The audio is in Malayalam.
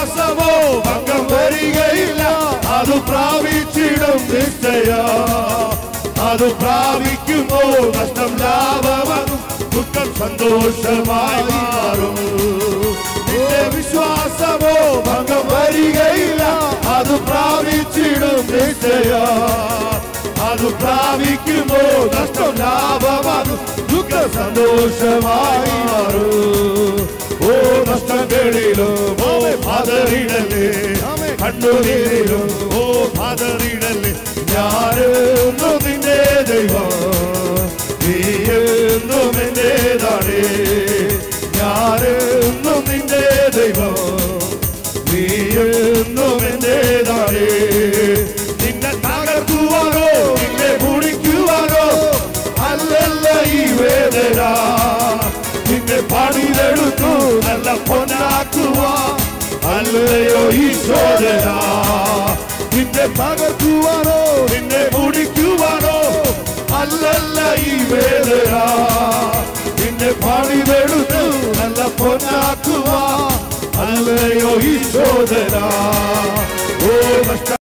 വിശ്വാസമോ ഭംഗം വരികയില്ല അത് പ്രാപിച്ചിടും നിശ്ചയ അത് പ്രാപിക്കുമോ നഷ്ടം ലാഭമാകും ദുഃഖം സന്തോഷമായി മാറും നിന്റെ വിശ്വാസമോ ഭംഗം വരികയില്ല അത് പ്രാപിച്ചിടും നിശ്ചയ അത് പ്രാപിക്കുമോ നഷ്ടം ലാഭമാകും ദുഃഖം സന്തോഷമായി മാറും ഓ നഷ്ടങ്ങളിലോ ഓ പതറിടലേ കണ്ണുനീരിലോ ഓ പതറിടലേ ഞാനെന്നു നിന്റെ ദൈവം നീ എന്നും എന്റേതാണേ ഞാനെന്നും നിന്റെ ദൈവം നീ എന്നും എന്റേതാണേ നിന്നെ തകർക്കുവാനോ നിന്നെ കുടിക്കുവാനോ അല്ലല്ല ഈ വേദന നിന്നെ പണിതെടുത്തു നല്ല പൊന്നാക്കുവാ അല്ലയോ ഈ ശോധന നിന്നെ തകർക്കുവാനോ നിന്നെ കുടിക്കുവാനോ അല്ലല്ല ഈ വേദന നിന്നെ പണിതെടുത്തു നല്ല പൊന്നാക്കുവാ അല്ലയോ ഈ ശോധന ഓ നഷ്ട